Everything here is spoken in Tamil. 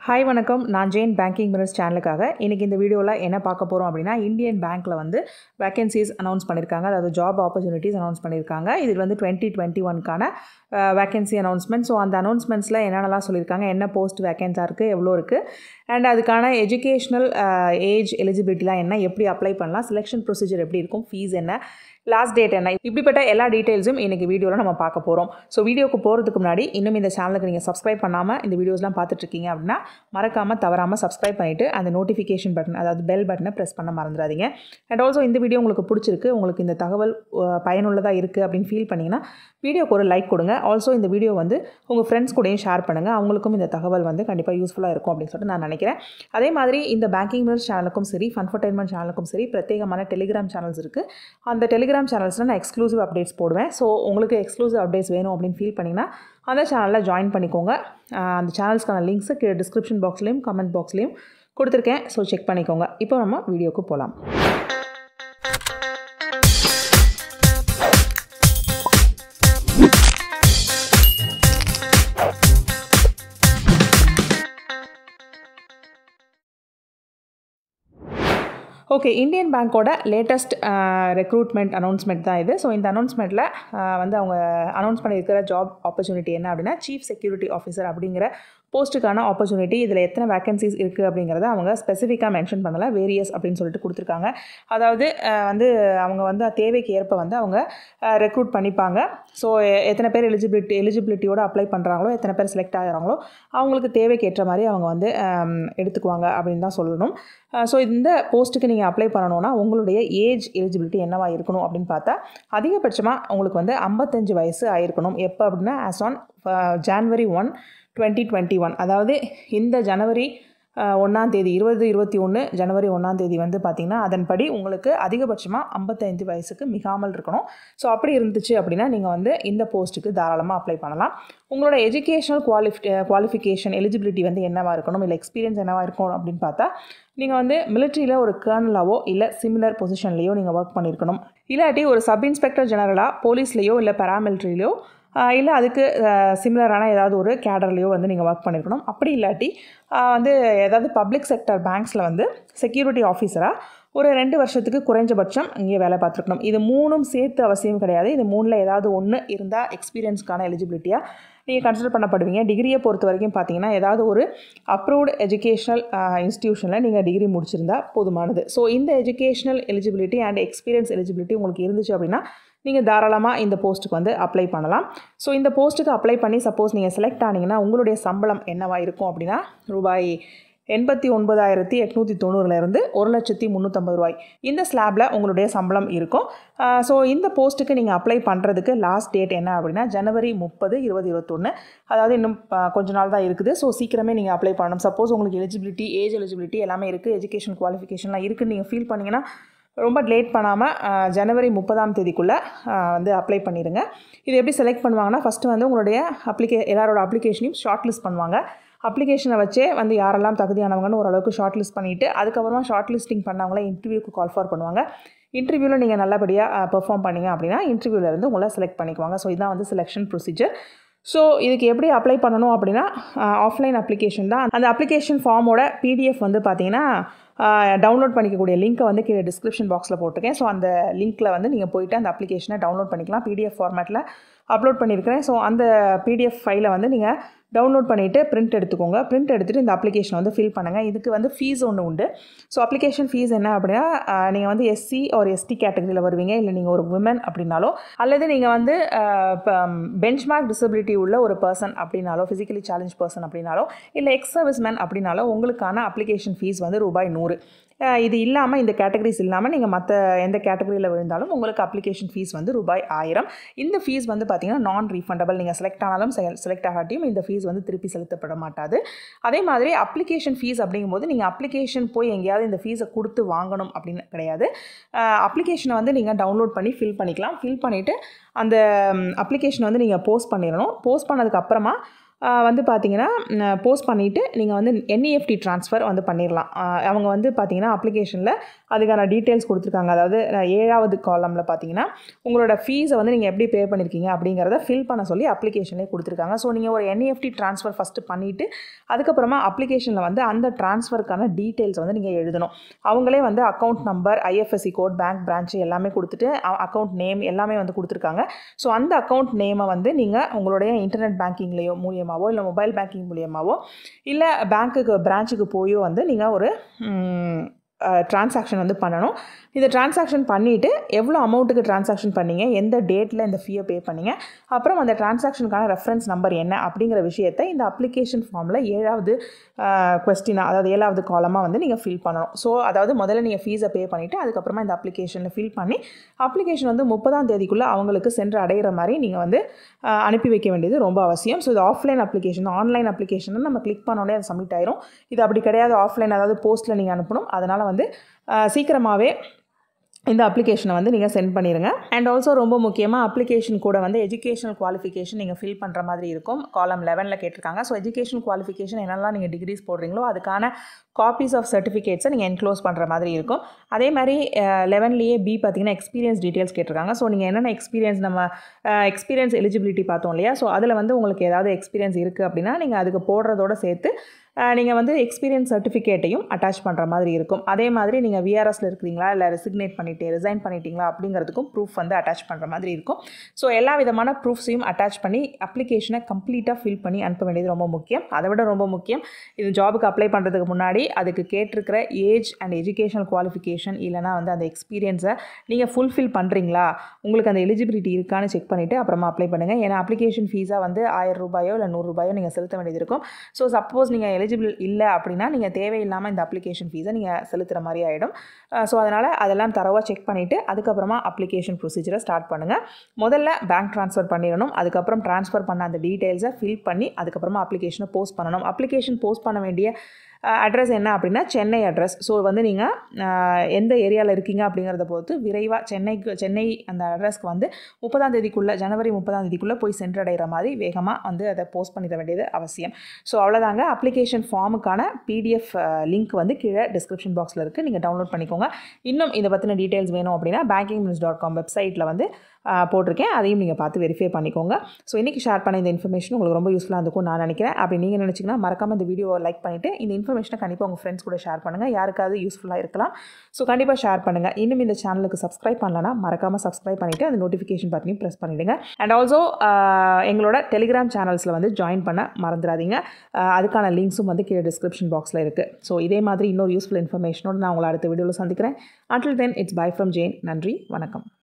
ஹாய் வணக்கம் நான் ஜெயின் பேங்கிங் மினிஸ் சேனலுக்காக இன்றைக்கி இந்த வீடியோவில் என்ன பார்க்க போகிறோம் அப்படின்னா இந்தியன் பேங்க்கில் வந்து வேகன்சிஸ் அனௌன்ஸ் பண்ணியிருக்காங்க அதாவது ஜாப் ஆப்பர்ச்சுனிட்டிஸ் அனௌன்ஸ் பண்ணியிருக்காங்க இது வந்து டுவெண்ட்டி டுவெண்ட்டி ஒன்க்கான வேகன்சி அனௌன்ஸ்மெண்ட் ஸோ அந்த அனௌன்ஸ்மெண்ட்ஸில் என்னென்னலாம் சொல்லியிருக்காங்க என்ன போஸ்ட் வேகன்ஸாக இருக்குது எவ்வளோ இருக்குது அண்ட் அதுக்கான எஜுகேஷ்னல் ஏஜ் எலிஜிபிலிட்டிலாம் என்ன எப்படி அப்ளை பண்ணலாம் செலெக்ஷன் ப்ரொசீஜர் எப்படி இருக்கும் ஃபீஸ் என்ன லாஸ்ட் டேட் என்ன இப்படிப்பட்ட எல்லா டீட்டெயில்ஸும் இன்றைக்கி வீடியோவில் நம்ம பார்க்க போகிறோம் ஸோ வீடியோக்கு போகிறதுக்கு முன்னாடி இன்னும் இந்த சேனலுக்கு நீங்கள் சப்ஸ்கிரைப் பண்ணாமல் இந்த வீடியோஸ்லாம் பார்த்துட்ருக்கீங்க அப்படின்னா மறக்காமல் தவறாமல் சப்ஸ்கிரைப் பண்ணிவிட்டு அந்த நோட்டிஃபிகேஷன் பட்டன் அதாவது பெல் பட்டனை ப்ரெஸ் பண்ண மறந்துடாதீங்க அண்ட் ஆல்சோ இந்த வீடியோ உங்களுக்கு பிடிச்சிருக்கு உங்களுக்கு இந்த தகவல் அஹ், பயனுள்ளதாக இருக்குது அப்படின்னு ஃபீல் பண்ணிங்கன்னா வீடியோக்கு ஒரு லைக் கொடுங்க ஆல்சோ இந்த வீடியோ வந்து உங்கள் ஃப்ரெண்ட்ஸ் கூடயும் ஷேர் பண்ணுங்கள் அவங்களுக்கும் இந்த தகவல் வந்து கண்டிப்பாக யூஸ்ஃபுல்லாக இருக்கும் அப்படின்னு சொல்லிட்டு நான் நினைக்கிறேன் அதே மாதிரி இந்த பேங்கிங் மினிட்ஸ் சேனலுக்கும் சரி ஃபன்ஃபர்டைன்மெண்ட் சேனலுக்கும் சரி பிரத்யேகமான டெலிகிராம் சேனல்ஸ் இருக்குது அந்த டெலிகிராம் சேனல்ஸில் நான் எக்ஸ்க்ளூசிவ் அப்டேட்ஸ் போடுவேன் ஸோ உங்களுக்கு எக்ஸ்க்ளூசிவ் அப்டேட்ஸ் வேணும் அப்படின்னு ஃபீல் பண்ணிங்கன்னா அந்த சேனலில் ஜாயின் பண்ணிக்கோங்க ஆஹ் அந்த சேனல்ஸ்க்கான லிங்க்ஸு கீழே டிஸ்கிரிப்ஷன் பாக்ஸ்லேயும் கமெண்ட் பாக்ஸ்லேயும் கொடுத்துருக்கேன் ஸோ செக் பண்ணிக்கோங்க இப்போ நம்ம வீடியோக்கு போகலாம் ஓகே இந்தியன் பேங்க்கோட லேட்டஸ்ட் ரெக்ரூட்மெண்ட் அனௌன்ஸ்மெண்ட் தான் இது ஸோ இந்த அனௌன்ஸ்மெண்ட்டில் வந்து அவங்க அனௌன்ஸ் பண்ணியிருக்கிற ஜாப் ஆப்பர்ச்சுனிட்டி என்ன அப்படின்னா சீஃப் செக்யூரிட்டி ஆஃபீஸர் அப்படிங்கிற போஸ்ட்டுக்கான ஆப்பர்ச்சுனிட்டி இதில் எத்தனை வேகன்சிஸ் இருக்குது அப்படிங்கிறத அவங்க ஸ்பெசிஃபிக்காக மென்ஷன் பண்ணலை வேரியஸ் அப்படின்னு சொல்லிட்டு கொடுத்துருக்காங்க அதாவது அஹ், வந்து அவங்க வந்து தேவைக்கு ஏற்ப வந்து அவங்க ரெக்ரூட் பண்ணிப்பாங்க ஸோ எத்தனை பேர் எலிஜிபிலிட்டி எலிஜிபிலிட்டியோட அப்ளை பண்ணுறாங்களோ எத்தனை பேர் செலக்ட் ஆகிறாங்களோ அவங்களுக்கு தேவைக்கு ஏற்ற மாதிரி அவங்க வந்து அம், எடுத்துக்குவாங்க அப்படின்னு தான் சொல்லணும் ஸோ இந்த போஸ்ட்டுக்கு நீங்கள் அப்ளை பண்ணணும்னா உங்களுடைய ஏஜ் எலிஜிபிலிட்டி என்னவா இருக்கணும் அப்படின்னு பார்த்தா அதிகபட்சமாக உங்களுக்கு வந்து ஐம்பத்தஞ்சு வயசு ஆயிருக்கணும் எப்போ அப்படின்னா as on January one twenty twenty one அதாவது இந்த ஜனவரி ஒன்றாம் தேதி இருபது இருபத்தி ஒன்று ஜனவரி ஒன்றாம் தேதி வந்து பார்த்திங்கன்னா அதன்படி உங்களுக்கு அதிகபட்சமாக ஐம்பத்தைந்து வயசுக்கு மிகாமல் இருக்கணும் ஸோ அப்படி இருந்துச்சு அப்படின்னா நீங்கள் வந்து இந்த போஸ்ட்டுக்கு தாராளமாக அப்ளை பண்ணலாம் உங்களோட எஜுகேஷனல் குவாலிஃபி குவாலிஃபிகேஷன் எலிஜிபிலிட்டி வந்து என்னவாக இருக்கணும் இல்லை எக்ஸ்பீரியன்ஸ் என்னவாக இருக்கணும் அப்படின்னு பார்த்தா நீங்கள் வந்து மிலிட்ரியில் ஒரு கேர்னலாவோ இல்லை சிமிலர் பொசிஷன்லேயோ நீங்கள் ஒர்க் பண்ணியிருக்கணும் இல்லாட்டி ஒரு சப் இன்ஸ்பெக்டர் ஜெனரலாக போலீஸ்லேயோ இல்லை பேராமிலிட்ரிலையோ இல்லை அதுக்கு சிமிலரான ஏதாவது ஒரு கேடர்லேயோ வந்து நீங்கள் ஒர்க் பண்ணியிருக்கணும் அப்படி இல்லாட்டி ஆஹ் வந்து ஏதாவது பப்ளிக் செக்டர் பேங்க்ஸில் வந்து செக்யூரிட்டி ஆஃபீஸராக ஒரு ரெண்டு வருஷத்துக்கு குறைஞ்சபட்சம் இங்கே வேலை பார்த்துருக்கணும் இது மூணும் சேர்த்து அவசியம் கிடையாது இது மூணில் ஏதாவது ஒன்று இருந்தால் எக்ஸ்பீரியன்ஸ்க்கான எலிஜிபிலிட்டியாக நீங்கள் கன்சிடர் பண்ணப்படுவீங்க டிகிரியை பொறுத்த வரைக்கும் பார்த்தீங்கன்னா ஏதாவது ஒரு அப்ரூவ்டு எஜுகேஷ்னல் இன்ஸ்டியூஷனில் நீங்கள் டிகிரி முடிச்சிருந்தா போதுமானது ஸோ இந்த educational eligibility and experience eligibility உங்களுக்கு இருந்துச்சு அப்படின்னா நீங்கள் தாராளமாக இந்த போஸ்ட்டுக்கு வந்து அப்ளை பண்ணலாம் ஸோ இந்த போஸ்ட்டுக்கு அப்ளை பண்ணி சப்போஸ் நீங்கள் செலக்ட் ஆனீங்கன்னா உங்களுடைய சம்பளம் என்னவா இருக்கும் அப்படின்னா ரூபாய் எண்பத்தி ஒன்பதாயிரத்தி எட்நூற்றி தொண்ணூறுலேருந்து ஒரு லட்சத்தி முந்நூற்றம்பது ரூபாய் இந்த ஸ்லாபில் உங்களுடைய சம்பளம் இருக்கும் ஸோ இந்த போஸ்ட்டுக்கு நீங்கள் அப்ளை பண்ணுறதுக்கு லாஸ்ட் டேட் என்ன அப்படின்னா ஜனவரி முப்பது இருபது இருபத்தொன்று அதாவது இன்னும் ஆ, கொஞ்ச நாள் தான் இருக்குது ஸோ சீக்கிரமே நீங்கள் அப்ளை பண்ணணும் சப்போஸ் உங்களுக்கு எலிஜிபிலிட்டி ஏஜ் எலிஜிபிலிட்டி எல்லாமே இருக்குது எஜுகேஷன் குவாலிஃபிகேஷன்லாம் இருக்குன்னு நீங்கள் ஃபீல் பண்ணிங்கன்னா ரொம்ப லேட் பண்ணாமல் ஜனவரி முப்பதாம் தேதிக்குள்ளே வந்து அப்ளை பண்ணிடுங்க இது எப்படி செலக்ட் பண்ணுவாங்கன்னா ஃபஸ்ட்டு வந்து உங்களுடைய அப்ளிகே எல்லாரோட அப்ளிகேஷனையும் ஷார்ட் லிஸ்ட் பண்ணுவாங்க அப்ளிகேஷனை வச்சே வந்து யாரெல்லாம் தகுதியானவங்கன்னு ஓரளவுக்கு ஷார்ட் லிஸ்ட் பண்ணிவிட்டு அதுக்கப்புறமா ஷார்ட் லிஸ்டிங் பண்ணவங்கள இன்டர்வியூக்கு கால் ஃபார் பண்ணுவாங்க இன்டர்வியூவில் நீங்கள் நல்லபடியாக பெர்ஃபார்ம் பண்ணீங்க அப்படின்னா இன்டர்வியூவில் இருந்து உங்களை செலக்ட் பண்ணிக்குவாங்க ஸோ இதுதான் வந்து செலெக்ஷன் ப்ரொசீஜர் ஸோ இதுக்கு எப்படி அப்ளை பண்ணணும் அப்படின்னா ஆஃப்லைன் அப்ளிகேஷன் தான் அந்த அப்ளிகேஷன் ஃபார்மோட பிடிஎஃப் வந்து பார்த்தீங்கன்னா டவுன்லோட் பண்ணிக்கக்கூடிய லிங்க்கை வந்து கீழே டிஸ்கிரிப்ஷன் பாக்ஸில் போட்டிருக்கேன் ஸோ அந்த லிங்க்கில் வந்து நீங்கள் போயிட்டு அந்த அப்ளிகேஷனை டவுன்லோட் பண்ணிக்கலாம் பிடிஎஃப் ஃபார்மேட்டில் அப்லோட் பண்ணியிருக்கிறேன் ஸோ அந்த பிடிஎஃப் ஃபைலை வந்து நீங்கள் டவுன்லோட் பண்ணிவிட்டு பிரிண்ட் எடுத்துக்கோங்க பிரிண்ட் எடுத்துகிட்டு இந்த அப்ளிகேஷனை வந்து ஃபில் பண்ணுங்கள் இதுக்கு வந்து ஃபீஸ் ஒன்று உண்டு ஸோ அப்ளிகேஷன் ஃபீஸ் என்ன அப்படின்னா நீங்கள் வந்து எஸ்சி ஒரு எஸ்டி கேட்டகரியில் வருவீங்க இல்லை நீங்கள் ஒரு விமன் அப்படின்னாலோ அல்லது நீங்கள் வந்து பெஞ்ச்மார்க் டிசபிலிட்டி உள்ள ஒரு பர்சன் அப்படின்னாலோ ஃபிசிக்கலி சேலஞ்ச் பர்சன் அப்படின்னாலோ இல்லை எக்ஸ் சர்வீஸ் மேன் அப்படின்னாலோ உங்களுக்கான அப்ளிகேஷன் ஃபீஸ் வந்து ரூபாய் நூறு அஹ் இது இல்லாமல் இந்த கேட்டகரிஸ் இல்லாமல் நீங்கள் மற்ற எந்த கேட்டகரியில் விழுந்தாலும் உங்களுக்கு அப்ளிகேஷன் ஃபீஸ் வந்து ரூபாய் ஆயிரம் இந்த ஃபீஸ் வந்து பார்த்தீங்கன்னா நான் ரீஃபண்டபிள் நீங்கள் செலக்ட் ஆனாலும் செலக்ட் ஆகாட்டியும் இந்த ஃபீஸ் வந்து திருப்பி செலுத்தப்பட மாட்டாது அதே மாதிரி அப்ளிகேஷன் ஃபீஸ் அப்படிங்கும்போது நீங்கள் அப்ளிகேஷன் போய் எங்கேயாவது இந்த ஃபீஸை கொடுத்து வாங்கணும் அப்படின்னு கிடையாது அப்ளிகேஷனை வந்து நீங்கள் டவுன்லோட் பண்ணி ஃபில் பண்ணிக்கலாம் ஃபில் பண்ணிவிட்டு அந்த அப்ளிகேஷனை வந்து நீங்கள் போஸ்ட் பண்ணிடணும் போஸ்ட் பண்ணதுக்கு அப்புறமா ஆஹ் வந்து பார்த்தீங்கன்னா போஸ்ட் பண்ணிவிட்டு நீங்கள் வந்து என்இஎஃப்டி ட்ரான்ஸ்ஃபர் வந்து பண்ணிடலாம் ஆஹ் அவங்க வந்து பார்த்தீங்கன்னா அப்ளிகேஷனில் அதுக்கான டீட்டெயில்ஸ் கொடுத்துருக்காங்க அதாவது அஹ், ஏழாவது காலமில் பார்த்தீங்கன்னா உங்களோட ஃபீஸை வந்து நீங்கள் எப்படி பே பண்ணியிருக்கீங்க அப்படிங்கிறத ஃபில் பண்ண சொல்லி அப்ளிகேஷன்லேயே கொடுத்துருக்காங்க ஸோ நீங்கள் ஒரு என்இஎஃப்டி ட்ரான்ஸ்ஃபர் ஃபஸ்ட்டு பண்ணிவிட்டு அதுக்கப்புறமா அப்ளிகேஷனில் வந்து அந்த ட்ரான்ஸ்ஃபருக்கான டீட்டெயில்ஸ் வந்து நீங்கள் எழுதணும் அவங்களே வந்து account number IFSC code bank branch எல்லாமே கொடுத்துட்டு அக்கௌண்ட் நேம் எல்லாமே வந்து கொடுத்துருக்காங்க ஸோ அந்த அக்கௌண்ட் நேமை வந்து நீங்கள் உங்களுடைய இன்டர்நெட் பேங்கிங்லேயோ மூலியமாவோ இல்லை மொபைல் பேங்கிங் மூலியமாவோ இல்லை பேங்க்குக்கு பிரான்ச்சுக்கு போயோ வந்து நீங்கள் ஒரு ட்ரான்சாக்ஷன் வந்து பண்ணணும் இந்த ட்ரான்சாக்ஷன் பண்ணிவிட்டு எவ்வளோ அமௌண்ட்டுக்கு ட்ரான்சாக்ஷன் பண்ணீங்க எந்த டேட்டில் இந்த ஃபீயை பே பண்ணீங்க அப்புறம் அந்த ட்ரான்சாக்ஷனுக்கான ரெஃபரன்ஸ் நம்பர் என்ன அப்படிங்கிற விஷயத்தை இந்த அப்ளிகேஷன் ஃபார்மில் ஏழாவது கொஸ்டினாக அதாவது ஏழாவது காலமாக வந்து நீங்கள் ஃபில் பண்ணணும் ஸோ அதாவது முதல்ல நீங்கள் ஃபீஸை பே பண்ணிவிட்டு அதுக்கப்புறமா இந்த அப்ளிகேஷனில் ஃபில் பண்ணி அப்ளிகேஷன் வந்து முப்பதாம் தேதிக்குள்ளே அவங்களுக்கு சென்று அடைகிற மாதிரி நீங்கள் வந்து ஆஹ், அனுப்பி வைக்க வேண்டியது ரொம்ப அவசியம் ஸோ இது ஆஃப்லைன் அப்ளிகேஷன் ஆன்லைன் அப்ளிகேஷன் நம்ம கிளிக் பண்ணோடனே அது சப்மிட் ஆயிரும் இது அப்படி கிடையாது ஆஃப்லைன் அதாவது போஸ்ட்டில் நீங்கள் அனுப்பணும் அதனால் வந்து ஆஹ், சீக்கிரமாகவே இந்த அப்ளிகேஷனை வந்து நீங்கள் சென்ட் பண்ணிடுங்க அண்ட் ஆல்சோ ரொம்ப முக்கியமாக அப்ளிகேஷன் கூட வந்து எஜுகேஷனல் குவாலிஃபிகேஷன் நீங்கள் ஃபில் பண்ணுற மாதிரி இருக்கும் காலம் லெவனில் கேட்டிருக்காங்க ஸோ எஜுகேஷன் குவாலிஃபிகேஷன் என்னெல்லாம் நீங்கள் டிகிரிஸ் போடுறீங்களோ அதுக்கான காப்பீஸ் ஆஃப் சர்டிஃபிகேட்ஸை நீங்கள் என்க்ளோஸ் பண்ணுற மாதிரி இருக்கும் அதே மாதிரி லெவன்லேயே பி பார்த்தீங்கன்னா எக்ஸ்பீரியன்ஸ் டீட்டெயில்ஸ் கேட்டிருக்காங்க ஸோ நீங்கள் என்னென்ன எக்ஸ்பீரியன்ஸ் நம்ம எக்ஸ்பீரியன்ஸ் எலிஜிபிலிட்டி பார்த்தோம் இல்லையா ஸோ அதில் வந்து உங்களுக்கு ஏதாவது எக்ஸ்பீரியன்ஸ் இருக்குது அப்படின்னா நீங்கள் அதுக்கு போடுறதோட சேர்த்து நீங்கள் வந்து எக்ஸ்பீரியன்ஸ் சர்டிஃபிகேட்டையும் அட்டாச் பண்ணுற மாதிரி இருக்கும் அதே மாதிரி நீங்கள் விஆர்எஸில் இருக்கிறீங்களா இல்லை ரெசிக்னேட் பண்ணிட்டு ரிசைன் பண்ணிட்டீங்களா அப்படிங்கிறதுக்கும் ப்ரூஃப் வந்து அட்டாச் பண்ணுற மாதிரி இருக்கும் ஸோ எல்லா விதமான ப்ரூஃப்ஸையும் அட்டாச் பண்ணி அப்ளிகேஷனை கம்ப்ளீட்டாக ஃபில் பண்ணி அனுப்ப வேண்டியது ரொம்ப முக்கியம் அதை விட ரொம்ப முக்கியம் இது ஜாபுக்கு அப்ளை பண்ணுறதுக்கு முன்னாடி அதுக்கு கேட்டிருக்கிற ஏஜ் அண்ட் எஜுகேஷனல் குவாலிஃபிகேஷன் இல்லைனா வந்து அந்த எக்ஸ்பீரியன்ஸை நீங்கள் ஃபுல்ஃபில் பண்ணுறீங்களா உங்களுக்கு அந்த எலிஜிபிலிட்டி இருக்கான்னு செக் பண்ணிவிட்டு அப்புறமா அப்ளை பண்ணுங்கள் ஏன்னா அப்ளிகேஷன் ஃபீஸாக வந்து ஆயிரம் ரூபாயோ இல்லை நூறுரூபாயோ நீங்கள் செலுத்த வேண்டியது இருக்கும் ஸோ சப்போஸ் நீங்கள் எலிஜிபிள் இல்லை அப்படின்னா நீங்கள் தேவையில்லாமல் இந்த அப்ளிகேஷன் ஃபீஸை நீங்கள் செலுத்துகிற மாதிரி ஆகிடும் ஸோ அதனால் அதெல்லாம் தரவாக செக் பண்ணிவிட்டு அதுக்கப்புறமா அப்ளிகேஷன் ப்ரொசீஜரை ஸ்டார்ட் பண்ணுங்கள் முதல்ல பேங்க் ட்ரான்ஸ்ஃபர் பண்ணிடணும் அதுக்கப்புறம் ட்ரான்ஸ்ஃபர் பண்ண அந்த டீட்டெயில்ஸை ஃபில் பண்ணி அதுக்கப்புறமா அப்ளிகேஷனை போஸ்ட் பண்ணணும் அப்ளிகேஷன் போஸ்ட் பண்ண வேண்டிய அட்ரஸ் என்ன அப்படின்னா சென்னை அட்ரஸ் ஸோ வந்து நீங்கள் எந்த ஏரியாவில் இருக்கீங்க அப்படிங்கிறத பொறுத்து விரைவாக சென்னைக்கு சென்னை அந்த அட்ரஸ்க்கு வந்து முப்பதாம் தேதிக்குள்ளே ஜனவரி முப்பதாம் தேதிக்குள்ளே போய் சென்றடைகிற மாதிரி வேகமாக வந்து அதை போஸ்ட் பண்ணிட வேண்டியது அவசியம் ஸோ அவ்வளோதாங்க அப்ளிகேஷன் ஃபார்முக்கான பிடிஎஃப் லிங்க் வந்து கீழே டிஸ்கிரிப்ஷன் பாக்ஸில் இருக்குது நீங்கள் டவுன்லோட் பண்ணிக்கோங்க இன்னும் இதை பற்றின டீட்டெயில்ஸ் வேணும் அப்படின்னா பேங்கிங் நியூஸ் டாட் காம் வெப்சைட்டில் வந்து ஆஹ், போட்டிருக்கேன் அதையும் நீங்கள் பார்த்து வெரிஃபை பண்ணிக்கோங்க ஸோ இன்றைக்கி ஷேர் பண்ண இந்த இன்ஃபர்மேஷன் உங்களுக்கு ரொம்ப யூஸ்ஃபுல்லாக இருக்கும் நான் நினைக்கிறேன் அப்படி நீங்கள் நினச்சிங்கன்னா மறக்காமல் இந்த வீடியோவை லைக் பண்ணிவிட்டு இந்த இன்ஃபர்மேஷனை கண்டிப்பாக உங்கள் ஃப்ரெண்ட்ஸ் கூட ஷேர் பண்ணுங்கள் யாருக்காவது யூஸ்ஃபுல்லாக இருக்கலாம் ஸோ கண்டிப்பாக ஷேர் பண்ணுங்கள் இன்னும் இந்த சேனலுக்கு சப்ஸ்கிரைப் பண்ணலன்னா மறக்காமல் சப்ஸ்கிரைப் பண்ணிவிட்டு அந்த நோட்டிஃபிகேஷன் பட்டனையும் ப்ரெஸ் பண்ணிவிடுங்க அண்ட் ஆல்சோ எங்களோட டெலிகிராம் சேனல்ஸில் வந்து ஜாயின் பண்ண மறந்துடாதீங்க ஆஹ், அதுக்கான லிங்க்ஸும் வந்து கீழே டிஸ்கிரிப்ஷன் பாக்ஸில் இருக்குது ஸோ இதே மாதிரி இன்னொரு யூஸ்ஃபுல் இன்ஃபர்மேஷனோடு நான் உங்களை அடுத்த வீடியோவில் சந்திக்கிறேன் until then it's bye from Jain நன்றி வணக்கம்